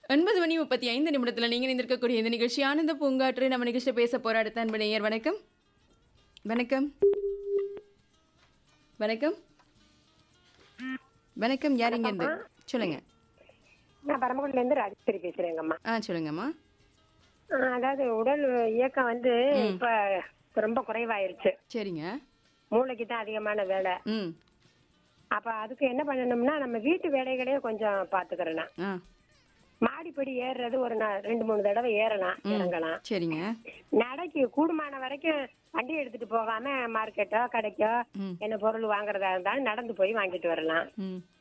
ஒன்பது மணி முப்பத்தி ஐந்து நிமிடத்தில் நீங்கள் நிந்திருக்கக்கூடிய இந்த நிகழ்ச்சி ஆனந்த பூங்காற்று நம்ம நிகழ்ச்சியில் பேச போற அடுத்த அன்பு நேயர் வணக்கம் வணக்கம் வணக்கம் வணக்கம் யார் இங்க இருந்து சொல்லுங்க நான் பரமக்குடில இருந்து ராஜேஸ்வரி பேசுறேங்கம்மா ஆ சொல்லுங்கம்மா ஆஹ் அதாவது உடல் இயக்கம் வந்து இப்ப ரொம்ப குறைவாயிருச்சு சரிங்க மூளைக்கு தான் அதிகமான வேலை ம் அப்ப அதுக்கு என்ன பண்ணணும்னா நம்ம வீட்டு வேலைகளே கொஞ்சம் பாத்துக்கிறேன் நான். ஆ மாடிப்படி ஏறுறது ஒரு நா- ரெண்டு மூணு தடவை ஏறலாம் இறங்கலாம் சரிங்க நடைக்கு கூடுமான வரைக்கும் வண்டி எடுத்துட்டு போகாம மார்க்கெட்டோ கடைக்கோ ம். என்ன பொருள் வாங்குறதா இருந்தாலும் நடந்து போய் வாங்கிட்டு வரலாம் ம்